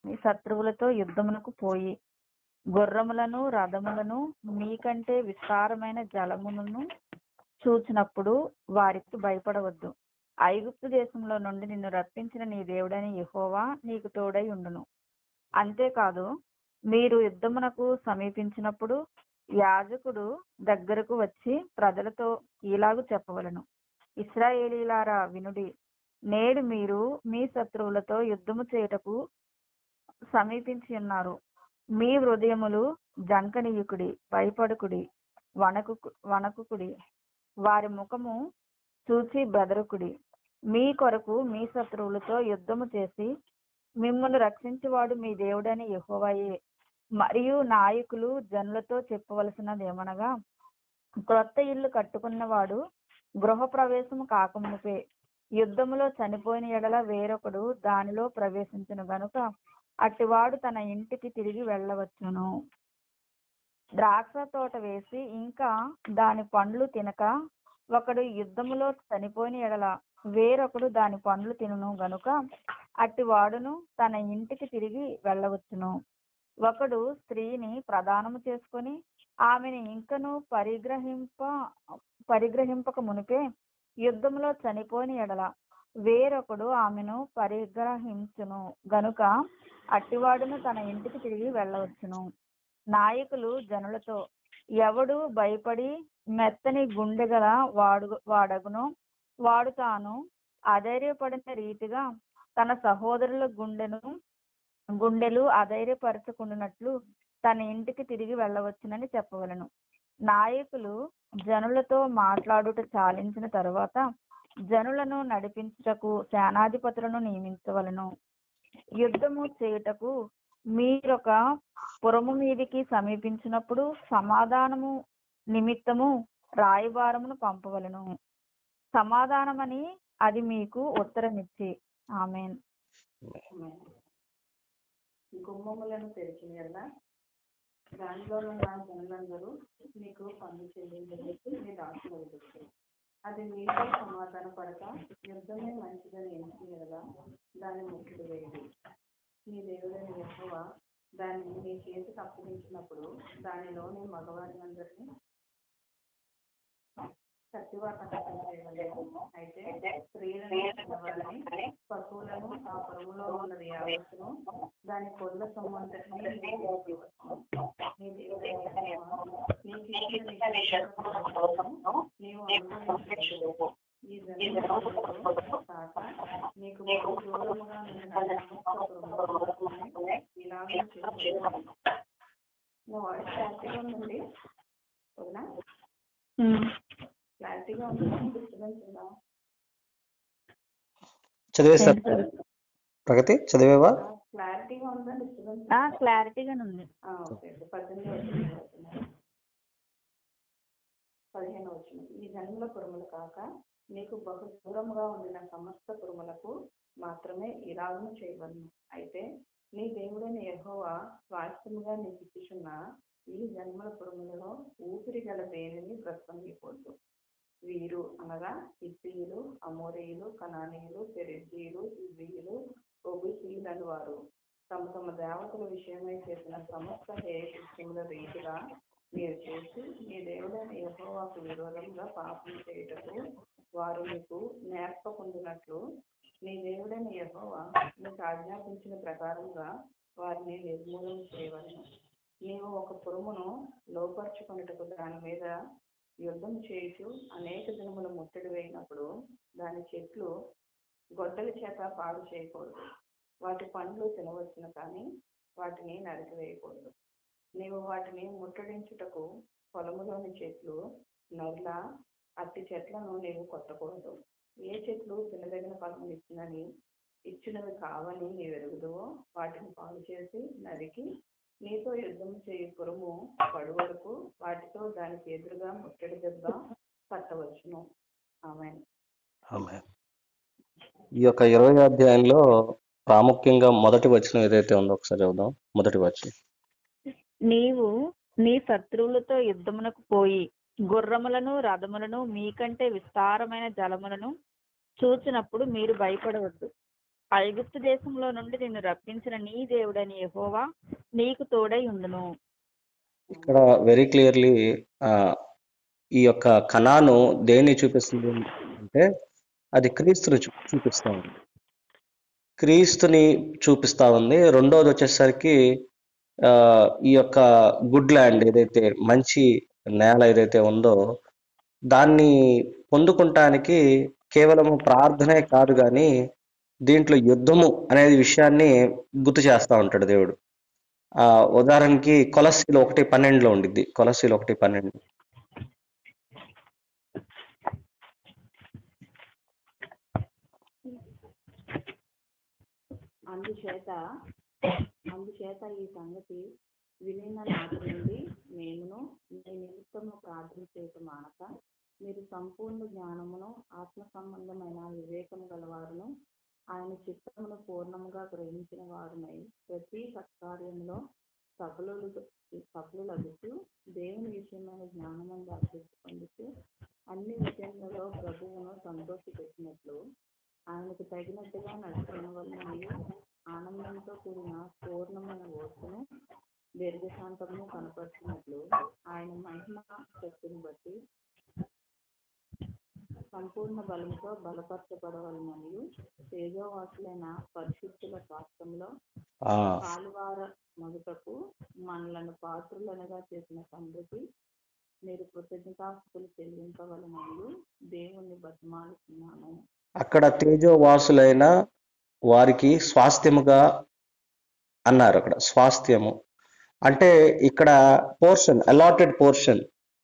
మీ శత్రువులతో యుద్ధమునకు పోయి గుర్రములను రథములను మీకంటే విస్తారమైన జలములను చూచినప్పుడు వారికి భయపడవద్దు ఐగుప్తు దేశంలో నుండి నిన్ను రప్పించిన నీ దేవుడైన యెహోవా నీకు తోడై ఉండును అంతేకాదు మీరు యుద్ధమునకు సమీపించినప్పుడు యాజకుడు దగ్గరకు వచ్చి ప్రజలతో ఇలాగు చెప్పవలను ఇస్రాయేలీలారా వినుడి నేడు మీరు మీ శత్రువులతో యుద్ధము చేయుటకు సమీపించి ఉన్నారు మీ హృదయములు జంకనీయుకుడి భయపడుకుడి వణకు వణకుకుడి వారి ముఖము చూచి బెదరుకుడి మీ కొరకు మీ శత్రువులతో యుద్ధము చేసి మిమ్మల్ని రక్షించువాడు మీ దేవుడని యెహోవాయే మరియు నాయకులు జనులతో చెప్పవలసినది ఏమనగా క్రొత్త ఇల్లు కట్టుకున్నవాడు గృహ ప్రవేశము కాకమునిపే యుద్ధములో చనిపోయిన ఎడల వేరొకడు దానిలో ప్రవేశించును గనుక అట్టివాడు తన ఇంటికి తిరిగి వెళ్ళవచ్చును ద్రాక్ష తోట వేసి ఇంకా దాని పండ్లు తినక ఒకడు యుద్ధములో చనిపోయిన ఎడల వేరొకడు దాని పండ్లు తినును గనుక అట్టి వాడును తన ఇంటికి తిరిగి వెళ్ళవచ్చును ఒకడు స్త్రీని ప్రదానము చేసుకొని ఆమెను ఇంకను పరిగ్రహింప పరిగ్రహింపక మునిపే యుద్ధములో చనిపోయిన ఎడల వేరొకడు ఆమెను పరిగ్రహించును గనుక అట్టివాడును తన ఇంటికి తిరిగి వెళ్ళవచ్చును నాయకులు జనులతో ఎవడు భయపడి మెత్తని గుండె గల వాడు వాడగునో వాడు తాను అధైర్యపడిన రీతిగా తన సహోదరుల గుండెను గుండెలు అధైర్యపరచుకున్నట్లు తన ఇంటికి తిరిగి వెళ్ళవచ్చునని చెప్పవలను నాయకులు జనులతో మాట్లాడుట చాలించిన తరువాత జనులను నడిపించుటకు సేనాధిపతులను నియమించవలను యుద్ధము చేయుటకు మీరొక పురము మీదికి సమీపించినప్పుడు సమాధానము నిమిత్తము రాయబారమును పంపవలను సమాధానమని అది మీకు ఉత్తరమిచ్చి ఆమెన్ గుమ్మములను తెరిచిన ఎడల దానిలో ఉన్న జనులందరూ మీకు పన్ను చెల్లించబట్టి మీ దాసులు అది మీతో సమాధాన పడక యుద్ధమే మంచిదని ఎంచిన ఎడల దాన్ని ముక్కుడు వేయండి మీ దేవుడైన ఎక్కువ దాన్ని మీ చేతికి అప్పగించినప్పుడు దానిలోని మగవారినందరినీ సత్యవాత చేయగలము అయితే స్త్రీలను చిన్నవారిని పశువులను ఆ పొరుగులో ఉన్నది యావత్తును దాని కొల్ల సొమ్మంతటిని మీరు తీసుకోవచ్చు. మీ దేవుడైన యెహోవా నీకు ఇచ్చిన నీ శాశ్వతమును నీవు అనుభవించుదువు. ఈ జనములలో కాక నీకు బహు దూరముగా ఉన్న సమస్త పురములను ఇలాగే చేయుదువు. నా వాయిస్ క్లారిటీగా ఉందండి అవునా క్లారిటీగా ఉందా డిస్టర్బెన్స్ ఉందా చదివేస్తారు ప్రగతి చదివేవా క్లారిటీగా ఉందా డిస్టర్బెన్స్ ఆ క్లారిటీగానే ఉంది ఆ, ఓకే ఓకే. పద్దెనిమిది వచ్చింది చదువుతున్నాను. పదిహేను వచ్చింది ఈ జన్మల పురములు కాక నీకు బహు దూరముగా ఉండిన సమస్త పురములకు మాత్రమే ఇలాగను చేయవలను అయితే నీ దేవుడైన యెహోవా స్వాస్థ్యముగా నీకు ఇచ్చుచున్న ఈ జన్మల పురములలో ఊపిరి గల దేనిని బ్రతకనియకూడదు వీరు అనగా ఇత్తీయులు అమోరీయులు కనానీయులు పెరిజీయులు ఇవ్వీయులు ఒబుసీయులను వారు తమ తమ దేవతల విషయమై చేసిన సమస్త హేయకృత్యముల రీతిగా మీరు చేసి మీ దేవుడైన యెహోవాకు విరోధంగా పాపం చేయుటకు వారు మీకు నేర్పకుండినట్లు నీ దేవుడైన యెహోవా నీకు ఆజ్ఞాపించిన ప్రకారంగా వారిని నిర్మూలన చేయవలను నీవు ఒక పురమును లోపరుచుకున్నట్టుకు దాని మీద యుద్ధం చేయుచు అనేక దినములు ముట్టడి వేయినప్పుడు దాని చెట్లు గొడ్డలి చేత పాడు చేయకూడదు వాటి పండ్లు తినవచ్చును కానీ వాటిని నరికివేయకూడదు నీవు వాటిని ముట్టడించుటకు పొలములోని చెట్లు నరుల అట్టి చెట్లను నీవు కొట్టకూడదు ఏ చెట్లు తినదగిన ఫలము ఇచ్చినని ఇచ్చినవి కావని నీవు ఎరుగుదువో వాటిని పాడు చేసి నరికి నీతో యుద్ధం చేయు పురము పడు వరకు వాటితో దానికి ఎదురుగా ముట్టడి దెబ్బ పట్టవచ్చును ఆమె ఆమె ఈ యొక్క ఇరవై అధ్యాయంలో ప్రాముఖ్యంగా మొదటి వచనం ఏదైతే ఉందో ఒకసారి చదువుదాం మొదటి వచనం నీవు నీ శత్రువులతో యుద్ధమునకు పోయి గుర్రములను రథములను మీకంటే విస్తారమైన జలములను చూచినప్పుడు మీరు భయపడవద్దు ఐగుప్తు దేశంలో నుండి నిన్ను రప్పించిన నీ దేవుడని యెహోవా నీకు తోడై ఉండును ఇక్కడ వెరీ క్లియర్లీ ఈ యొక్క కణాను దేన్ని చూపిస్తుంది అంటే అది క్రీస్తుని చూ చూపిస్తా ఉంది క్రీస్తుని చూపిస్తా ఉంది రెండోది వచ్చేసరికి ఆ, ఈ యొక్క గుడ్ ల్యాండ్ ఏదైతే మంచి నేల ఏదైతే ఉందో దాన్ని పొందుకుంటానికి కేవలం ప్రార్థనే కాదు కానీ దీంట్లో యుద్ధము అనేది విషయాన్ని గుర్తు చేస్తా ఉంటాడు దేవుడు ఆ ఉదాహరణకి కొలస్సీలు ఒకటి పన్నెండులో ఉండిద్ది కొలస్సీలు ఒకటి పన్నెండు అందుచేత అందుచేత ఈ సంగతి వినిన నాటి నుండి మేమును మీ నిమిత్తము ప్రార్థన చేయటం మానక మీరు సంపూర్ణ జ్ఞానమును ఆత్మ సంబంధమైన వివేకము గలవారును ఆయన చిత్తమును పూర్ణముగా గ్రహించిన వారునై ప్రతి సత్కార్యంలో సఫలులు సఫలులగుతూ దేవుని విషయమైన జ్ఞానమును అభివృద్ధి పొందుతూ అన్ని విషయములలో ప్రభువును సంతోషపెట్టినట్లు ఆయనకు తగినట్టుగా నడుచుకున్న వలన ఆనందంతో కూడిన పూర్ణమైన ఓర్పును దీర్ఘశాంతమును కనపరిచినట్లు ఆయన మహిమ శక్తిని బట్టి సంపూర్ణ బలంతో బలపరచబడవలనని తేజోవాసులైన పరిశుద్ధుల స్వాస్థ్యంలో ఆ పాలువార మొదటకు మనలను పాత్రులనుగా చేసిన తండ్రికి మీరు కృతజ్ఞతాస్తులు చెల్లించవలనని దేవుణ్ణి బతిమాలుతున్నాను అక్కడ తేజోవాసులైన వారికి స్వాస్థ్యముగా అన్నారు అక్కడ స్వాస్థ్యము అంటే ఇక్కడ పోర్షన్ అలాటెడ్ పోర్షన్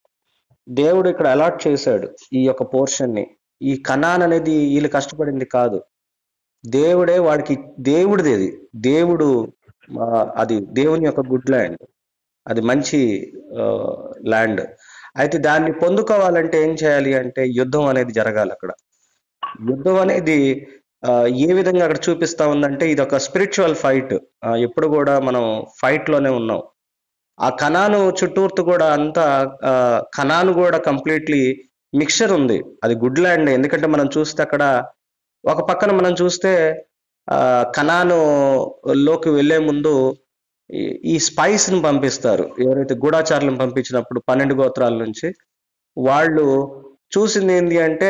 దేవుడు ఇక్కడ అలాట్ చేశాడు ఈ యొక్క పోర్షన్ ని ఈ కణాన్ అనేది వీళ్ళు కష్టపడింది కాదు దేవుడే వాడికి దేవుడిది అది దేవుడు ఆ, అది దేవుని యొక్క గుడ్ ల్యాండ్ అది మంచి ల్యాండ్ అయితే దాన్ని పొందుకోవాలంటే ఏం చేయాలి అంటే యుద్ధం అనేది జరగాలి అక్కడ యుద్ధం అనేది ఆ, ఏ విధంగా అక్కడ చూపిస్తా ఉందంటే ఇది ఒక స్పిరిచువల్ ఫైట్ ఎప్పుడు కూడా మనం ఫైట్ లోనే ఉన్నాం ఆ కణాను చుట్టూర్తు కూడా అంతా ఆ, కణాను కూడా కంప్లీట్లీ మిక్చర్ ఉంది అది గుడ్ ల్యాండ్ ఎందుకంటే మనం చూస్తే అక్కడ ఒక పక్కన మనం చూస్తే ఆ కణాను లోకి వెళ్లే ముందు ఈ- ఈ స్పైస్ ని పంపిస్తారు ఎవరైతే గూఢాచారులను పంపించినప్పుడు పన్నెండు గోత్రాల నుంచి వాళ్ళు చూసింది ఏంటి అంటే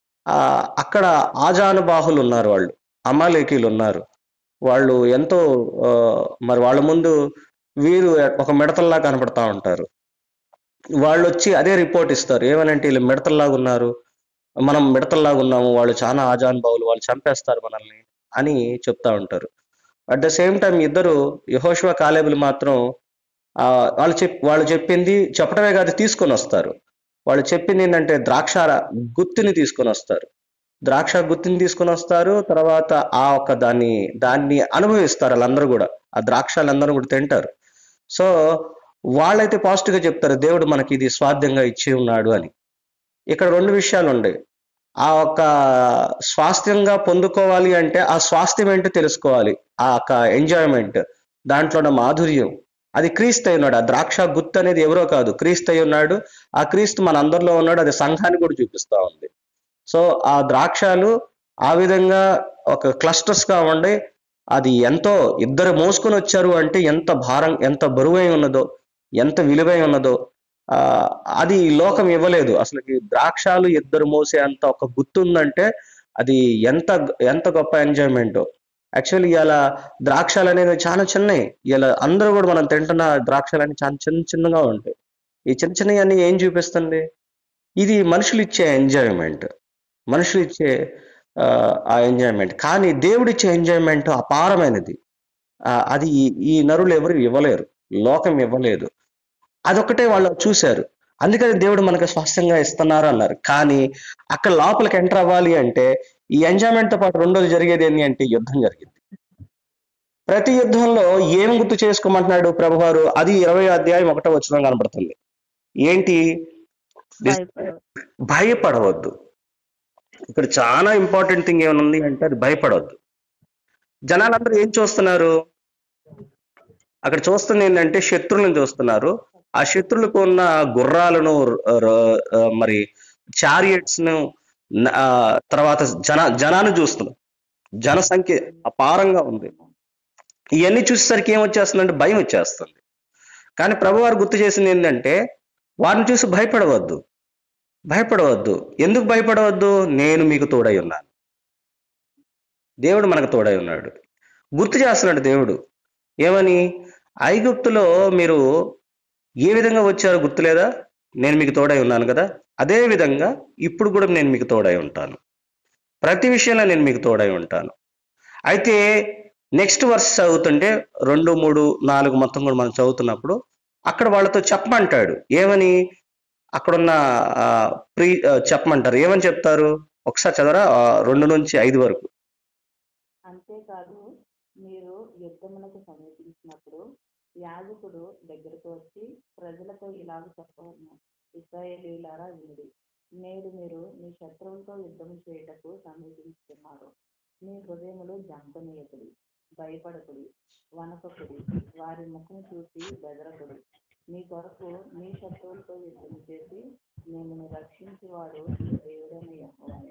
ఆ అక్కడ ఆజానుబాహులు ఉన్నారు వాళ్ళు అమాలేకీలు ఉన్నారు వాళ్ళు ఎంతో ఆ, మరి వాళ్ళ ముందు వీరు ఒక మిడతల్లా కనపడతా ఉంటారు వాళ్ళు వచ్చి అదే రిపోర్ట్ ఇస్తారు ఏమనంటే వీళ్ళు మిడతల్లాగా ఉన్నారు మనం మిడతల్లాగా ఉన్నాము వాళ్ళు చాలా ఆజానుబాహులు వాళ్ళు చంపేస్తారు మనల్ని అని చెప్తా ఉంటారు అట్ ద సేమ్ టైం ఇద్దరు యహోష్వా కాలేబులు మాత్రం ఆ, వాళ్ళు చెప్ వాళ్ళు చెప్పింది చెప్పడమే కాదు తీసుకొని వస్తారు వాళ్ళు చెప్పింది ఏంటంటే ద్రాక్ష గుత్తిని తీసుకొని వస్తారు ద్రాక్ష గుత్తిని తీసుకొని వస్తారు తర్వాత ఆ ఒక్క దాన్ని దాన్ని అనుభవిస్తారు వాళ్ళందరూ కూడా ఆ ద్రాక్షలందరూ కూడా తింటారు సో వాళ్ళైతే పాజిటివ్ గా చెప్తారు దేవుడు మనకి ఇది స్వాధ్యంగా ఇచ్చి ఉన్నాడు అని ఇక్కడ రెండు విషయాలు ఉన్నాయి ఆ ఒక స్వాస్థ్యంగా పొందుకోవాలి అంటే ఆ స్వాస్థ్యం ఏంటో తెలుసుకోవాలి ఆ యొక్క ఎంజాయ్మెంట్ దాంట్లో ఉన్న మాధుర్యం అది క్రీస్తు అయి ఉన్నాడు ఆ ద్రాక్ష గుత్తు అనేది ఎవరో కాదు క్రీస్తు అయి ఉన్నాడు ఆ క్రీస్తు మన అందరిలో ఉన్నాడు అది సంఘాన్ని కూడా చూపిస్తా ఉంది సో ఆ ద్రాక్షలు ఆ విధంగా ఒక క్లస్టర్స్ గా ఉండి అది ఎంతో ఇద్దరు మోసుకొని వచ్చారు అంటే ఎంత భారం ఎంత బరువై ఉన్నదో ఎంత విలువై ఉన్నదో ఆ అది ఈ లోకం ఇవ్వలేదు అసలు ద్రాక్షాలు ఇద్దరు మోసే అంత ఒక గుర్తు ఉందంటే అది ఎంత ఎంత గొప్ప ఎంజాయ్మెంట్ యాక్చువల్లీ ఇలా ద్రాక్షలు అనేది చాలా చిన్నవి ఇలా అందరూ కూడా మనం తింటున్న ద్రాక్షలు చాలా చిన్న చిన్నగా ఉంటాయి ఈ చిన్న చిన్నవి అన్ని ఏం చూపిస్తుంది ఇది మనుషులు ఇచ్చే ఎంజాయ్మెంట్ మనుషులు ఇచ్చే ఆ, ఆ ఎంజాయ్మెంట్ కానీ దేవుడిచ్చే ఎంజాయ్మెంట్ అపారమైనది ఆ, అది ఈ- ఈ నరులు ఎవరు ఇవ్వలేరు లోకం ఇవ్వలేదు అదొక్కటే వాళ్ళు చూశారు అందుకని దేవుడు మనకు స్పష్టంగా ఇస్తున్నారు అన్నారు కానీ అక్కడ లోపలికి ఎంటర్ అవ్వాలి అంటే ఈ ఎంజాయ్మెంట్ తో పాటు రెండోది జరిగేది ఏంటి అంటే యుద్ధం జరిగింది ప్రతి యుద్ధంలో ఏం గుర్తు చేసుకోమంటున్నాడు ప్రభువారు అది ఇరవై అధ్యాయం ఒకటో వచ్చిన కనబడుతుంది ఏంటి భయపడవు. భయపడవద్దు ఇక్కడ చాలా ఇంపార్టెంట్ థింగ్ ఏమైనా అంటే అది భయపడవద్దు జనాలందరూ ఏం చూస్తున్నారు అక్కడ చూస్తుంది ఏంటంటే శత్రువులను చూస్తున్నారు ఆ శత్రువులకు ఉన్న గుర్రాలను ర- ర- ఆ, మరి చారియట్స్ ను న- ఆ, తర్వాత జన జనాన్ని చూస్తున్నారు జనసంఖ్య అపారంగా ఉంది ఇవన్నీ చూసేసరికి ఏం వచ్చేస్తుందంటే భయం వచ్చేస్తుంది కానీ ప్రభువారు గుర్తు చేసింది ఏంటంటే వారిని చూసి భయపడవద్దు భయపడవద్దు ఎందుకు భయపడవద్దు నేను మీకు తోడై ఉన్నాను దేవుడు మనకు తోడై ఉన్నాడు గుర్తు చేస్తున్నాడు దేవుడు ఏమని ఐగుప్తులో మీరు ఏ విధంగా వచ్చారో గుర్తులేదా నేను మీకు తోడై ఉన్నాను కదా అదే విధంగా ఇప్పుడు కూడా నేను మీకు తోడై ఉంటాను ప్రతి విషయంలో నేను మీకు తోడై ఉంటాను అయితే నెక్స్ట్ వర్స్ చదువుతుంటే రెండు మూడు నాలుగు మొత్తం కూడా మనం చదువుతున్నప్పుడు అక్కడ వాళ్ళతో చెప్పమంటాడు ఏమని అక్కడున్న ఆ, ప్రీ ఆ, చెప్పమంటారు ఏమని చెప్తారు ఒకసారి చదవరా ఆ, రెండు నుంచి ఐదు వరకు అంతేకాదు మీరు యుద్ధములకు సమీపించినప్పుడు యాజకుడు దగ్గరకు వచ్చి ప్రజలతో ఇలాగ చెప్పవలను ఇస్రాయేలీలారా వినుడి నేడు మీరు మీ శత్రువులతో యుద్ధం చేయుటకు సమీపించుతున్నారు మీ హృదయములు జంపనీయకుడి భయపడకుడి వనకకుడి వారి ముఖం చూసి బెదరకుడి మీ కొరకు మీ శత్రువులతో యుద్ధం చేసి మిమ్మల్ని రక్షించేవాడు మీ దేవుడైన యెహోవాయే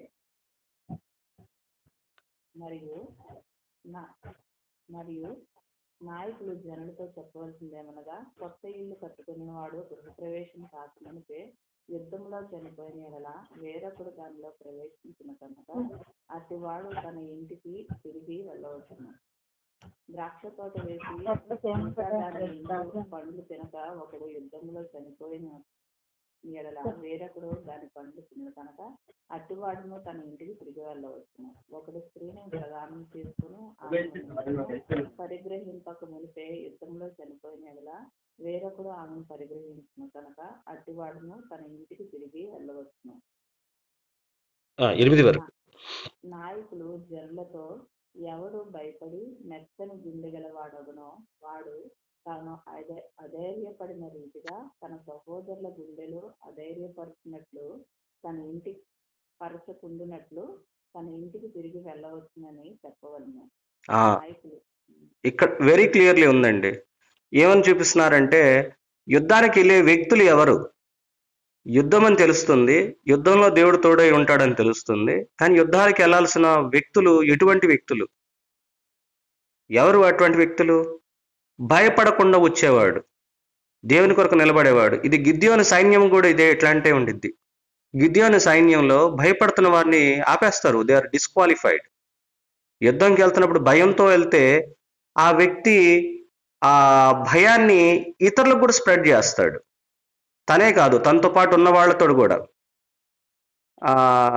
మరియు నా మరియు నాయకులు జనులతో చెప్పవలసిందేమనగా కొత్త ఇల్లు కట్టుకుని వాడు గృహప్రవేశం కాకమునిపే యుద్ధంలో చనిపోయిన ఎడల వేరొకడు దానిలో ప్రవేశించిన కనుక అతివాడు తన ఇంటికి తిరిగి వెళ్ళవచ్చును ద్రాక్ష తోట వేసి ఇంకా దాని ఇంట్లో పండ్లు తినక ఒకడు యుద్ధంలో చనిపోయిన ఎడల వేరొకడు దాని పండ్లు తిన కనుక అట్టివాడును తన ఇంటికి తిరిగి వెళ్ళవచ్చును ఒకడు స్త్రీని ప్రదానం చేసుకుని ఆమెను పరిగ్రహింపక మునిపే యుద్ధంలో చనిపోయిన ఎడల వేరొకడు ఆమెను పరిగ్రహించిన కనుక అట్టివాడును తన ఇంటికి తిరిగి వెళ్ళవచ్చును ఆ, ఎనిమిది వరకు నాయకులు జనులతో ఎవడు భయపడి మెత్తని గుండె గలవాడగునో వాడు తాను అధై అధైర్యపడిన రీతిగా తన సహోదరుల గుండెలు అధైర్యపరుచినట్లు తన ఇంటి పరచకుండునట్లు తన ఇంటికి తిరిగి వెళ్ళవచ్చునని చెప్పవలను ఆ, నాయకులు ఇక్కడ వెరీ క్లియర్లీ ఉందండి ఏమని చూపిస్తున్నారంటే యుద్ధానికి వెళ్ళే వ్యక్తులు ఎవరు యుద్ధం అని తెలుస్తుంది యుద్ధంలో దేవుడు తోడై ఉంటాడని తెలుస్తుంది కానీ యుద్ధానికి వెళ్ళాల్సిన వ్యక్తులు ఎటువంటి వ్యక్తులు ఎవరు అటువంటి వ్యక్తులు భయపడకుండా వచ్చేవాడు దేవుని కొరకు నిలబడేవాడు ఇది గిద్యోని సైన్యం కూడా ఇదే ఇట్లాంటే ఉండిద్ది గిద్యోని సైన్యంలో భయపడుతున్న వారిని ఆపేస్తారు దే ఆర్ డిస్క్వాలిఫైడ్ యుద్ధంకి వెళ్తున్నప్పుడు భయంతో వెళ్తే ఆ వ్యక్తి ఆ భయాన్ని ఇతరులకు కూడా స్ప్రెడ్ చేస్తాడు తనే కాదు తనతో పాటు ఉన్న వాళ్ళతో కూడా ఆ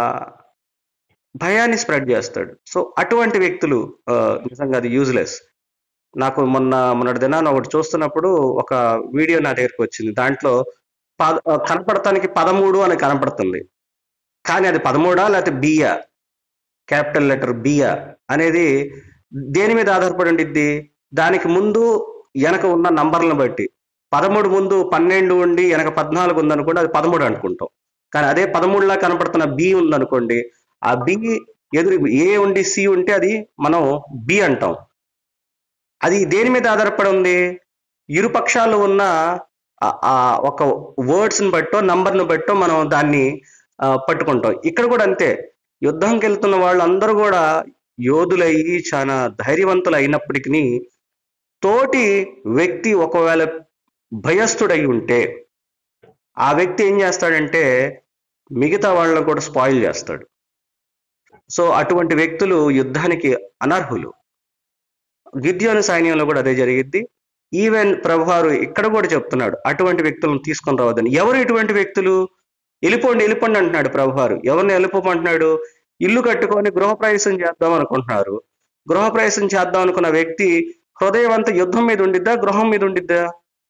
భయాన్ని స్ప్రెడ్ చేస్తాడు సో అటువంటి వ్యక్తులు ఆ, నిజంగా అది యూజ్లెస్ నాకు మొన్న మొన్నటి దినాన ఒకటి చూస్తున్నప్పుడు ఒక వీడియో నా దగ్గరికి వచ్చింది దాంట్లో పద ఆ, కనపడటానికి పదమూడు అని కనపడుతుంది కానీ అది పదమూడా లేకపోతే బియా క్యాపిటల్ లెటర్ బియా అనేది దేని మీద ఆధారపడి ఉండిద్ది దానికి ముందు వెనక ఉన్న నంబర్లను బట్టి పదమూడు ముందు పన్నెండు ఉండి వెనక పద్నాలుగు ఉందనుకోండి అది పదమూడు అనుకుంటాం కానీ అదే పదమూడులా కనపడుతున్న బి ఉందనుకోండి ఆ బి ఎదురు ఏ ఉండి సి ఉంటే అది మనం బి అంటాం అది దేని మీద ఆధారపడి ఉంది ఇరు పక్షాలు ఉన్న ఆ- ఆ ఒక వర్డ్స్ ని బట్టో నంబర్ ని బట్టో మనం దాన్ని ఆ, పట్టుకుంటాం ఇక్కడ కూడా అంతే యుద్ధంకి వెళ్తున్న వాళ్ళందరూ కూడా యోధులయ్యి చాలా ధైర్యవంతులు అయినప్పటికీ తోటి వ్యక్తి ఒకవేళ భయస్థుడై ఉంటే ఆ వ్యక్తి ఏం చేస్తాడంటే మిగతా వాళ్ళని కూడా స్పాయిల్ చేస్తాడు సో అటువంటి వ్యక్తులు యుద్ధానికి అనర్హులు గిద్యోని సైన్యంలో కూడా అదే జరిగిద్ది ఈవెన్ ప్రభువారు ఇక్కడ కూడా చెప్తున్నాడు అటువంటి వ్యక్తులను తీసుకొని రావద్దని ఎవరు ఇటువంటి వ్యక్తులు వెళ్ళిపోండి వెళ్ళిపోండి అంటున్నాడు ప్రభువారు ఎవరిని వెళ్ళిపోమంటున్నాడు ఇల్లు కట్టుకొని గృహప్రవేశం చేద్దాం అనుకుంటున్నారు గృహప్రవేశం చేద్దాం అనుకున్న వ్యక్తి హృదయం అంతా యుద్ధం మీద ఉండిద్దా గృహం మీద ఉండిద్దా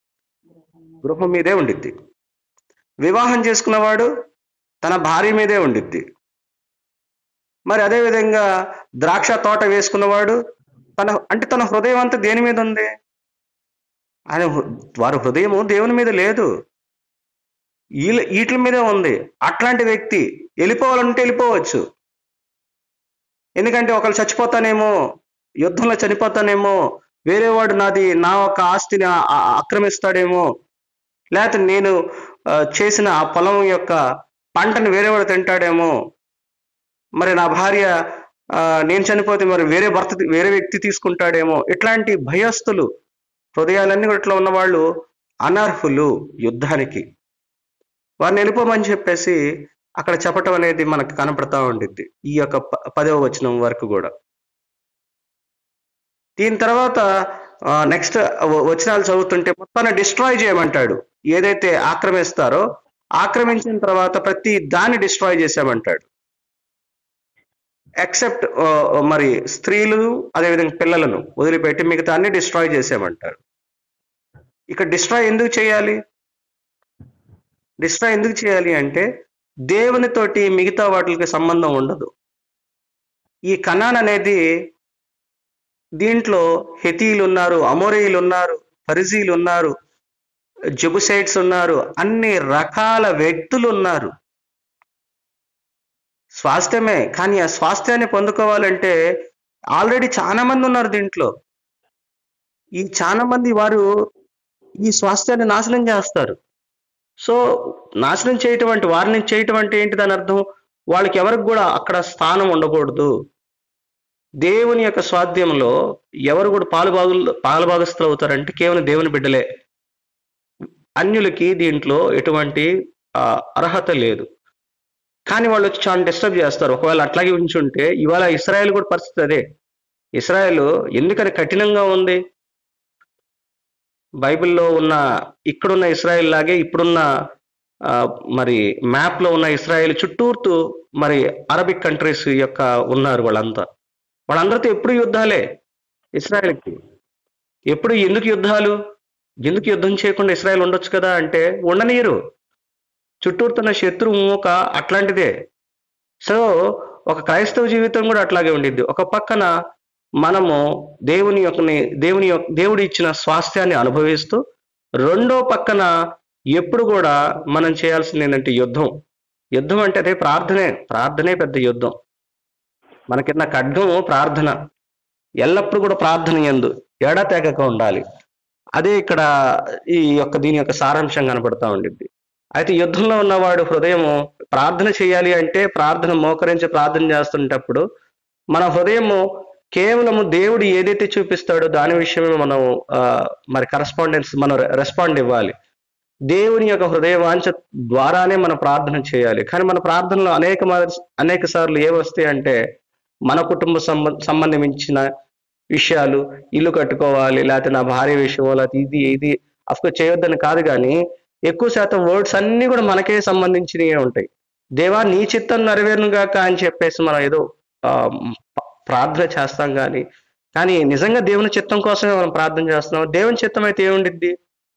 గృహం మీదే ఉండిద్ది వివాహం చేసుకున్నవాడు తన భార్య మీదే ఉండిద్ది మరి అదే విధంగా ద్రాక్ష తోట వేసుకున్నవాడు తన అంటే తన హృదయం అంతా దేని మీద ఉంది ఆయన హృ- వారి హృదయము దేవుని మీద లేదు వీళ్ళ వీటి మీదే ఉంది అట్లాంటి వ్యక్తి వెళ్ళిపోవాలంటే వెళ్ళిపోవచ్చు ఎందుకంటే ఒకళ్ళు చచ్చిపోతానేమో యుద్ధంలో చనిపోతానేమో వేరేవాడు నాది నా యొక్క ఆస్తిని ఆ- ఆ- ఆక్రమిస్తాడేమో లేకపోతే నేను ఆ, చేసిన ఆ పొలం యొక్క పంటను వేరేవాడు తింటాడేమో మరి నా భార్య ఆ, నేను చనిపోతే మరి వేరే భర్త వేరే వ్యక్తి తీసుకుంటాడేమో ఇట్లాంటి భయస్థులు హృదయాలన్నీ కూడా ఇట్లా ఉన్న వాళ్ళు అనర్హులు యుద్ధానికి వారిని వెళ్ళిపోమని చెప్పేసి అక్కడ చెప్పటం అనేది మనకు కనపడతా ఉండిద్ది ఈ యొక్క ప- పదవ వచనం వరకు కూడా దీని తర్వాత నెక్స్ట్ వచనాలు చదువుతుంటే మొత్తాన్ని డిస్ట్రాయ్ చేయమంటాడు ఏదైతే ఆక్రమిస్తారో ఆక్రమించిన తర్వాత ప్రతి దాన్ని డిస్ట్రాయ్ చేసామంటాడు ఎక్సెప్ట్ మరి స్త్రీలు అదేవిధంగా పిల్లలను వదిలిపెట్టి మిగతా అన్ని డిస్ట్రాయ్ చేసామంటారు ఇక డిస్ట్రాయ్ ఎందుకు చేయాలి డిస్ట్రాయ్ ఎందుకు చేయాలి అంటే దేవునితోటి మిగతా వాటికి సంబంధం ఉండదు ఈ కనాన్ అనేది దీంట్లో హెతీలు ఉన్నారు అమోరీలు ఉన్నారు పరిజీలు ఉన్నారు జబుసైట్స్ ఉన్నారు అన్ని రకాల వ్యక్తులు ఉన్నారు స్వాస్థ్యమే కానీ ఆ స్వాస్థ్యాన్ని పొందుకోవాలంటే ఆల్రెడీ చాలా మంది ఉన్నారు దీంట్లో ఈ చాలా మంది వారు ఈ స్వాస్థ్యాన్ని నాశనం చేస్తారు సో నాశనం చేయటం అంటే వారిని చేయటం అంటే ఏంటి దాని అర్థం వాళ్ళకి ఎవరికి కూడా అక్కడ స్థానం ఉండకూడదు దేవుని యొక్క స్వాధ్యంలో ఎవరు కూడా పాలుభాగులు పాలుభాగస్తులు అవుతారంటే కేవలం దేవుని బిడ్డలే అన్యులకి దీంట్లో ఎటువంటి ఆ, అర్హత లేదు కానీ వాళ్ళు వచ్చి చాలా డిస్టర్బ్ చేస్తారు ఒకవేళ అట్లాగే ఉంచుంటే ఇవాళ ఇస్రాయేల్ కూడా పరిస్థితి అదే ఇస్రాయేల్ ఎందుకని కఠినంగా ఉంది బైబిల్లో ఉన్న ఇక్కడున్న ఇస్రాయేల్ లాగే ఇప్పుడున్న ఆ, మరి మ్యాప్ లో ఉన్న ఇస్రాయేల్ చుట్టూర్తు మరి అరబిక్ కంట్రీస్ యొక్క ఉన్నారు వాళ్ళంతా వాళ్ళందరితో ఎప్పుడు యుద్ధాలే ఇస్రాయేల్కి ఎప్పుడు ఎందుకు యుద్ధాలు ఎందుకు యుద్ధం చేయకుండా ఇస్రాయేల్ ఉండొచ్చు కదా అంటే ఉండనీయరు చుట్టూరుతున్న శత్రువు ఒక అట్లాంటిదే సో ఒక క్రైస్తవ జీవితం కూడా అట్లాగే ఉండిద్ది ఒక పక్కన మనము దేవుని యొక్క దేవుని యొక్క దేవుడు ఇచ్చిన స్వాస్థ్యాన్ని అనుభవిస్తూ రెండో పక్కన ఎప్పుడు కూడా మనం చేయాల్సింది ఏంటంటే యుద్ధం యుద్ధం అంటే అదే ప్రార్థనే ప్రార్థనే పెద్ద యుద్ధం మనకిన్న ఖడ్గం ప్రార్థన ఎల్లప్పుడూ కూడా ప్రార్థన ఎందు ఎడతెగక ఉండాలి అదే ఇక్కడ ఈ యొక్క దీని యొక్క సారాంశం కనబడతా ఉండిద్ది అయితే యుద్ధంలో ఉన్నవాడు హృదయము ప్రార్థన చేయాలి అంటే ప్రార్థన మోకరించి ప్రార్థన చేస్తుంటప్పుడు మన హృదయము కేవలము దేవుడు ఏదైతే చూపిస్తాడో దాని విషయమే మనం ఆ, మరి కరస్పాండెన్స్ మనం రెస్పాండ్ ఇవ్వాలి దేవుని యొక్క హృదయ వాంఛ ద్వారానే మనం ప్రార్థన చేయాలి కానీ మన ప్రార్థనలో అనేక మ- అనేక సార్లు ఏమొస్తాయి అంటే మన కుటుంబ సంబ సంబంధించిన విషయాలు ఇల్లు కట్టుకోవాలి లేకపోతే నా భార్య విషయం లేకపోతే ఇది ఇది అఫ్కోర్స్ చేయొద్దని కాదు కానీ ఎక్కువ శాతం వర్డ్స్ అన్ని కూడా మనకే సంబంధించినవే ఉంటాయి దేవా నీ చిత్తం నెరవేరును గాక అని చెప్పేసి మనం ఏదో ఆ, ప- ప్రార్థన చేస్తాం కానీ కానీ నిజంగా దేవుని చిత్తం కోసమే మనం ప్రార్థన చేస్తున్నాం దేవుని చిత్తం అయితే ఏముండిద్ది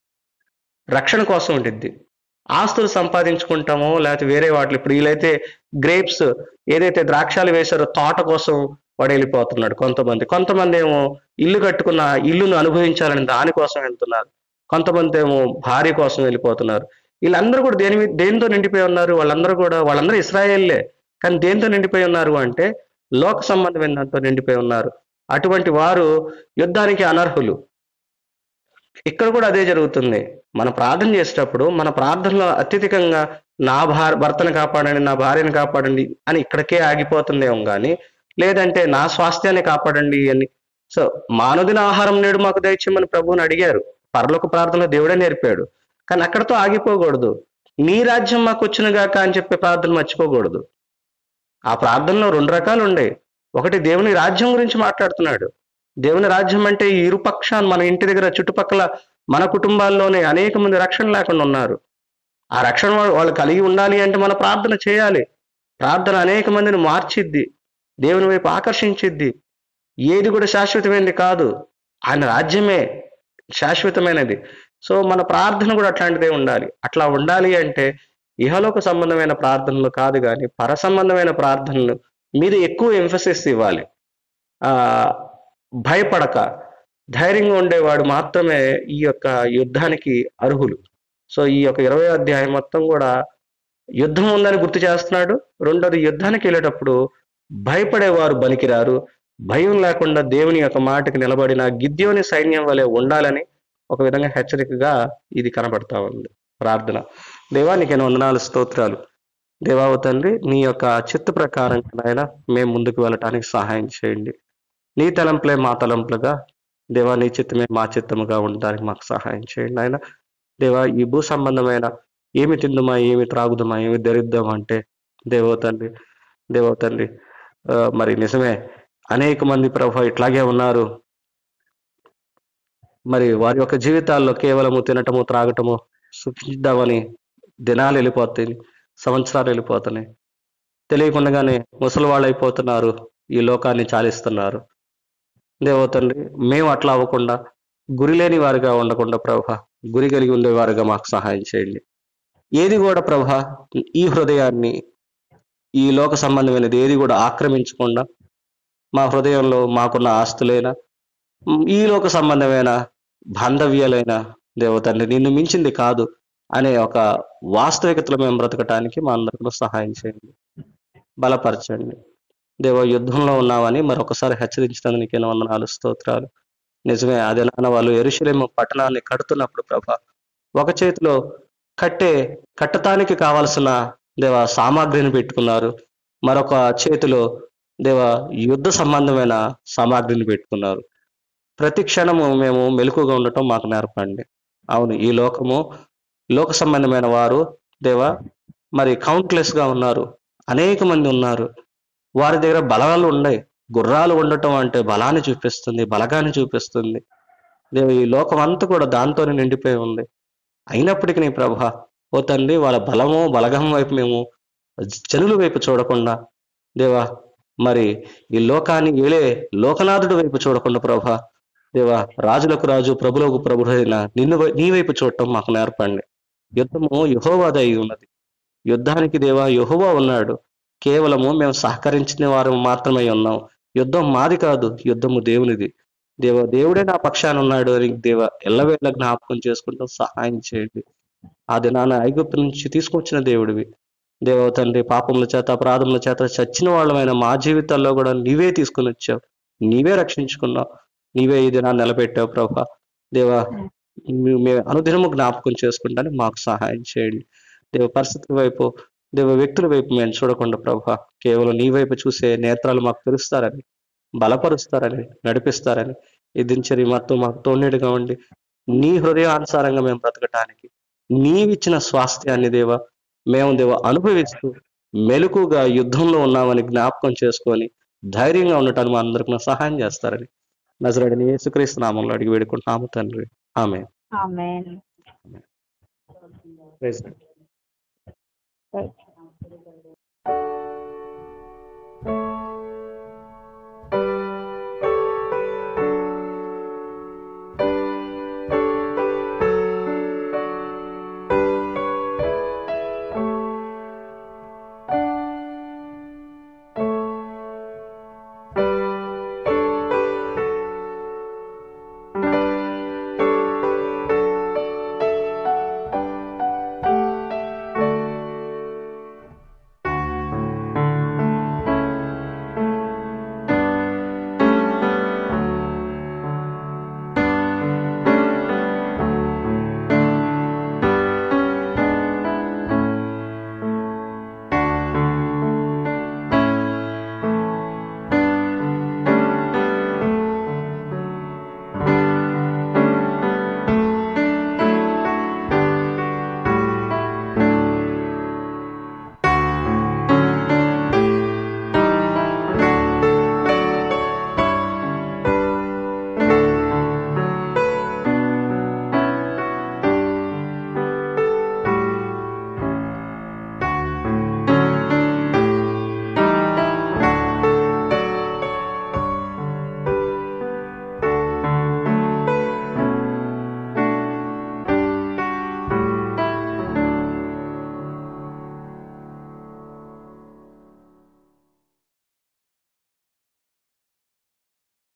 రక్షణ కోసం ఉండిద్ది ఆస్తులు సంపాదించుకుంటామో లేకపోతే వేరే వాటిలో ఇప్పుడు వీళ్ళైతే గ్రేప్స్ ఏదైతే ద్రాక్షాలు వేశారో తోట కోసం వాడు వెళ్ళిపోతున్నాడు కొంతమంది కొంతమంది ఏమో ఇల్లు కట్టుకున్న ఇల్లును అనుభవించాలని దానికోసం వెళ్తున్నారు కొంతమంది ఏమో భార్య కోసం వెళ్ళిపోతున్నారు వీళ్ళందరూ కూడా దేని మీద దేనితో నిండిపోయి ఉన్నారు వాళ్ళందరూ కూడా వాళ్ళందరూ ఇస్రాయేల్లే కానీ దేంతో నిండిపోయి ఉన్నారు అంటే లోక సంబంధమైన దాంతో నిండిపోయి ఉన్నారు అటువంటి వారు యుద్ధానికి అనర్హులు ఇక్కడ కూడా అదే జరుగుతుంది మన ప్రార్థన చేసేటప్పుడు మన ప్రార్థనలో అత్యధికంగా నా భార్య భర్తను కాపాడండి నా భార్యను కాపాడండి అని ఇక్కడికే ఆగిపోతుందేమో కానీ లేదంటే నా స్వాస్థ్యాన్ని కాపాడండి అని సో మానవుదిన ఆహారం నేడు మాకు దయచేయమని ప్రభువుని అడిగారు పరలోక ప్రార్థనలో దేవుడే నేర్పాడు కానీ అక్కడతో ఆగిపోకూడదు నీ రాజ్యం మాకు వచ్చినగాక అని చెప్పే ప్రార్థన మర్చిపోకూడదు ఆ ప్రార్థనలో రెండు రకాలు ఉండే ఒకటి దేవుని రాజ్యం గురించి మాట్లాడుతున్నాడు దేవుని రాజ్యం అంటే ఈ ఇరుపక్షాన్ని మన ఇంటి దగ్గర చుట్టుపక్కల మన కుటుంబాల్లోనే అనేక మంది రక్షణ లేకుండా ఉన్నారు ఆ రక్షణ వాళ్ళు వాళ్ళు కలిగి ఉండాలి అంటే మన ప్రార్థన చేయాలి ప్రార్థన అనేక మందిని మార్చిద్ది దేవుని వైపు ఆకర్షించిద్ది ఏది కూడా శాశ్వతమైనది కాదు ఆయన రాజ్యమే శాశ్వతమైనది సో మన ప్రార్థన కూడా అట్లాంటిదే ఉండాలి అట్లా ఉండాలి అంటే ఇహలోక సంబంధమైన ప్రార్థనలు కాదు కానీ పర సంబంధమైన ప్రార్థనలు మీద ఎక్కువ ఎంఫసిస్ ఇవ్వాలి ఆ భయపడక ధైర్యంగా ఉండేవాడు మాత్రమే ఈ యొక్క యుద్ధానికి అర్హులు సో ఈ యొక్క ఇరవై అధ్యాయం మొత్తం కూడా యుద్ధం ఉందని గుర్తు చేస్తున్నాడు రెండోది యుద్ధానికి వెళ్ళేటప్పుడు భయపడేవారు బలికిరారు భయం లేకుండా దేవుని యొక్క మాటకి నిలబడిన గిద్యోని సైన్యం వలె ఉండాలని ఒక విధంగా హెచ్చరికగా ఇది కనబడతా ఉంది ప్రార్థన దేవా నీకు వందనాలు స్తోత్రాలు దేవావు తండ్రి నీ యొక్క చిత్త ప్రకారం నాయన మేము ముందుకు వెళ్ళటానికి సహాయం చేయండి నీ తలంపులే మా తలంపులుగా దేవా నీ చిత్తమే మా చిత్తముగా ఉండడానికి మాకు సహాయం చేయండి ఆయన దేవా ఈ భూ సంబంధమైన ఏమి తిందుమా ఏమి త్రాగుదమా ఏమి ధరిద్దామా అంటే దేవో తండ్రి దేవో తండ్రి ఆ, మరి నిజమే అనేక మంది ప్రభు ఇట్లాగే ఉన్నారు మరి వారి యొక్క జీవితాల్లో కేవలము తినటము త్రాగటము సుఖిద్దామని దినాలు వెళ్ళిపోతాయి సంవత్సరాలు వెళ్ళిపోతున్నాయి తెలియకుండానే ముసలి వాళ్ళు అయిపోతున్నారు ఈ లోకాన్ని చాలిస్తున్నారు దేవో తండ్రి మేము అట్లా అవ్వకుండా గురి లేని వారిగా ఉండకుండా ప్రభ గురి కలిగి ఉండేవారుగా మాకు సహాయం చేయండి ఏది కూడా ప్రభ ఈ హృదయాన్ని ఈ లోక సంబంధమైనది ఏది కూడా ఆక్రమించకుండా మా హృదయంలో మాకున్న ఆస్తులైనా మ్, ఈ లోక సంబంధమైన బాంధవ్యాలైన దేవతండ్రి నిన్ను మించింది కాదు అనే ఒక వాస్తవికతలో మేము బ్రతకటానికి మా అందరికీ సహాయం చేయండి బలపరచండి దేవ యుద్ధంలో ఉన్నామని మరొకసారి హెచ్చరించినందుకు నీకేనా వందనాలు స్తోత్రాలు నిజమే అదే నాన్న వాళ్ళు ఎరుషలేము పట్టణాన్ని కడుతున్నప్పుడు ప్రభ ఒక చేతిలో కట్టే కట్టటానికి కావలసిన దేవ సామాగ్రిని పెట్టుకున్నారు మరొక చేతిలో దేవ యుద్ధ సంబంధమైన సామాగ్రిని పెట్టుకున్నారు ప్రతి క్షణము మేము మెలకుగా ఉండటం మాకు నేర్పండి అవును ఈ లోకము లోక సంబంధమైన వారు దేవ మరి కౌంట్లెస్ గా ఉన్నారు అనేక మంది ఉన్నారు వారి దగ్గర బలాలు ఉన్నాయి గుర్రాలు ఉండటం అంటే బలాన్ని చూపిస్తుంది బలగాన్ని చూపిస్తుంది దేవ ఈ లోకం అంతా కూడా దాంతోనే నిండిపోయి ఉంది అయినప్పటికీ నీ ప్రభ ఓ తండ్రి వాళ్ళ బలము బలగం వైపు మేము జనుల వైపు చూడకుండా దేవా మరి ఈ లోకాన్ని ఏలే లోకనాథుడి వైపు చూడకుండా ప్రభా దేవా రాజులకు రాజు ప్రభులకు ప్రభు అయిన నిన్ను వై- నీ వైపు చూడటం మాకు నేర్పండి యుద్ధము యహోవాదై ఉన్నది యుద్ధానికి దేవా యహోవా ఉన్నాడు కేవలము మేము సహకరించిన వారు మాత్రమే ఉన్నాం యుద్ధం మాది కాదు యుద్ధము దేవునిది దేవ దేవుడే నా పక్షాన ఉన్నాడు అని దేవ ఎల్లవేళ జ్ఞాపకం చేసుకుంటూ సహాయం చేయండి ఆ దినాన ఐగుప్తు నుంచి తీసుకొచ్చిన దేవుడివి దేవ తండ్రి పాపముల చేత అపరాధముల చేత చచ్చిన వాళ్ళమైన మా జీవితాల్లో కూడా నీవే తీసుకుని వచ్చావు నీవే రక్షించుకున్నావు నీవే ఈ దినాన్ని నిలబెట్టావు ప్రభా దేవా మీ- మేము అనుదినము జ్ఞాపకం చేసుకుంటానికి మాకు సహాయం చేయండి దేవ పరిస్థితుల వైపు దేవ వ్యక్తుల వైపు మేము చూడకుండా ప్రభా కేవలం నీ వైపు చూసే నేత్రాలు మాకు తెరుస్తారని బలపరుస్తారని నడిపిస్తారని ఈ దినచర్య మొత్తం మాకు తోడేడుగా ఉండి నీ హృదయానుసారంగా మేము బ్రతకటానికి నీవిచ్చిన స్వాస్థ్యాన్ని దేవ మేము దేవ అనుభవిస్తూ మెలకుగా యుద్ధంలో ఉన్నామని జ్ఞాపకం చేసుకొని ధైర్యంగా ఉండటానికి మా అందరికి సహాయం చేస్తారని నజరడిని యేసుక్రీస్తు నామంలో అడిగి వేడుకుంటున్నాము తండ్రి ఆమె ఆమేన్ ప్రైజ్ రైట్